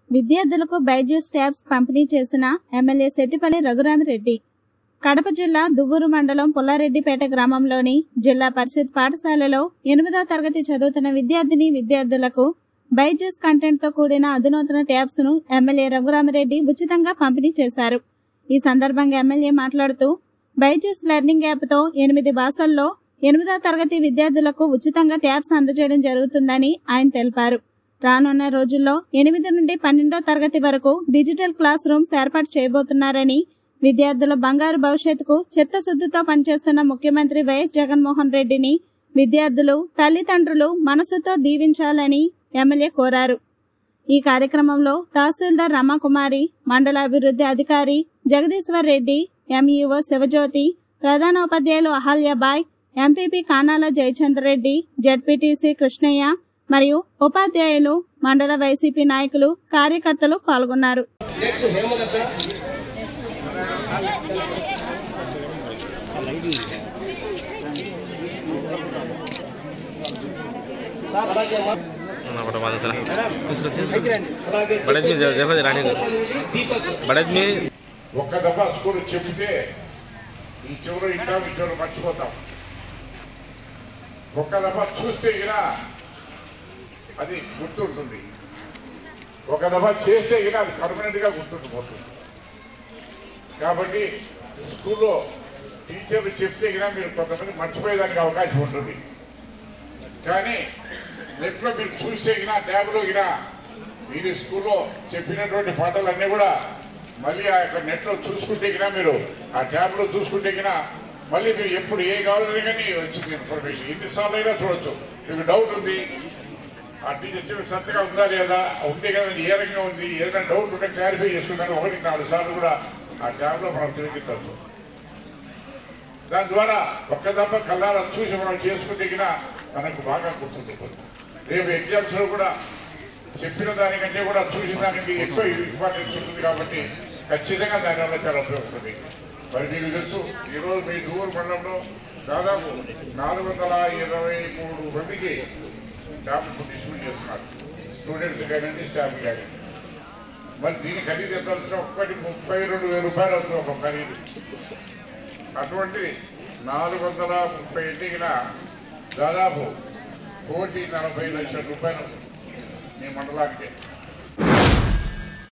విద్యార్థులకు బైజూస్ ట్యాబ్స్ పంపిణీ చేసిన ఎమ్మెల్యే సెట్టిపల్లి రఘురామిరెడ్డి కడప జిల్లా దువ్వూరు మండలం పుల్లారెడ్డిపేట గ్రామంలోని జిల్లా పరిషత్ పాఠశాలలో ఎనిమిదో తరగతి చదువుతున్న విద్యార్థిని విద్యార్థులకు బైజూస్ కంటెంట్ తో కూడిన అధునాతన ట్యాబ్స్ ను ఎమ్మెల్యే రఘురామిరెడ్డి ఉచితంగా పంపిణీ చేశారు ఈ సందర్భంగా ఎమ్మెల్యే మాట్లాడుతూ బైజూస్ లెర్నింగ్ యాప్ తో ఎనిమిది భాషల్లో ఎనిమిదో తరగతి విద్యార్థులకు ఉచితంగా ట్యాబ్స్ అందజేయడం జరుగుతుందని ఆయన తెలిపారు రానున్న రోజుల్లో ఎనిమిది నుండి పన్నెండో తరగతి వరకు డిజిటల్ క్లాస్ రూమ్స్ ఏర్పాటు చేయబోతున్నారని విద్యార్థుల బంగారు భవిష్యత్తుకు చిత్తశుద్ధితో పనిచేస్తున్న ముఖ్యమంత్రి వైఎస్ జగన్మోహన్ రెడ్డిని విద్యార్థులు తల్లిదండ్రులు మనసుతో దీవించాలని ఎమ్మెల్యే కోరారు ఈ కార్యక్రమంలో తహసీల్దార్ రమాకుమారి మండల అభివృద్ధి అధికారి జగదీశ్వర్ రెడ్డి ఎంఈఓ శివజ్యోతి ప్రధానోపాధ్యాయులు అహల్యాబాయ్ ఎంపీపీ కానాల జయచంద్రరెడ్డి జడ్పీటీసీ కృష్ణయ్య మరియు ఉపాధ్యాయులు మండల వైసీపీ నాయకులు కార్యకర్తలు పాల్గొన్నారు నెక్స్ట్ హేమలత అలాగే మా- फटो मारो सर इसको అలాగే बड़े में देखो रानी को దీపక్ बड़े में ఒక్క దఫా స్కూల్ చెప్తే ఈ చివరు ఇంటాం ఈ చివరు మర్చిపోతాం ఒక్క దఫా చూస్తే ఇలా అది గుర్తుంటుంది ఒక దఫా చేస్తే ఇలా అది పర్మనెంట్ గా గుర్తుండిపోతుంది కాబట్టి స్కూల్లో టీచర్లు చెప్తే ఇలా మీరు కొంతమంది మర్చిపోయేదానికి అవకాశం ఉంటుంది కానీ నెట్లో మీరు చూస్తే గినా ట్యాబ్లో గినా మీరు స్కూల్లో చెప్పినటువంటి పాఠాలన్నీ కూడా మళ్ళీ ఆ యొక్క నెట్లో చూసుకుంటే గినా మీరు ఆ ట్యాబ్లో చూసుకుంటే గినా మళ్ళీ మీరు ఎప్పుడు ఏ కావాలని కానీ వచ్చింది ఇన్ఫర్మేషన్ ఎన్నిసార్లు అయినా చూడొచ్చు మీకు డౌట్ ఉంది ఆ టీచర్ చెప్పిన సత్తగా ఉందా లేదా ఉంటే కదా ఏ రకంగా ఉంది ఏదైనా డౌట్ ఉంటే క్లారిఫై చేసుకున్నాను ఒకటి నాలుగు సార్లు కూడా ఆ ట్యాబ్లో మనం తిరిగిద్దచ్చు దాని ద్వారా ఒక్క దెబ్బ కళ్ళారా చూసి మనం చేసుకుంటే గినా మనకు బాగా గుర్తుండిపోతుంది రేపు ఎగ్జామ్స్ లో కూడా చెప్పిన దానికంటే కూడా చూసిన దానికి ఎక్కువ ఇంపార్టెన్స్ ఉంటుంది కాబట్టి ఖచ్చితంగా దానివల్ల చాలా ఉపయోగపడుతుంది మరి మీకు తెలుసు ఈరోజు మీ దూరు మండలంలో దాదాపు నాలుగు వందల ఇరవై మూడు మందికి ట్యాబ్లెట్ డిస్ట్రిబ్యూట్ చేస్తున్నారు స్టూడెంట్స్ కానీ స్టాఫ్ కానీ మరి దీన్ని ఖరీదు ఎంత వచ్చినా ఒక్కటి ముప్పై రెండు వేల రూపాయలు అవుతుంది ఒక ఖరీదు అటువంటి నాలుగు వందల ముప్పై ఎన్నికల దాదాపు కోటి నలభై లక్షల రూపాయలు మీ మండలానికి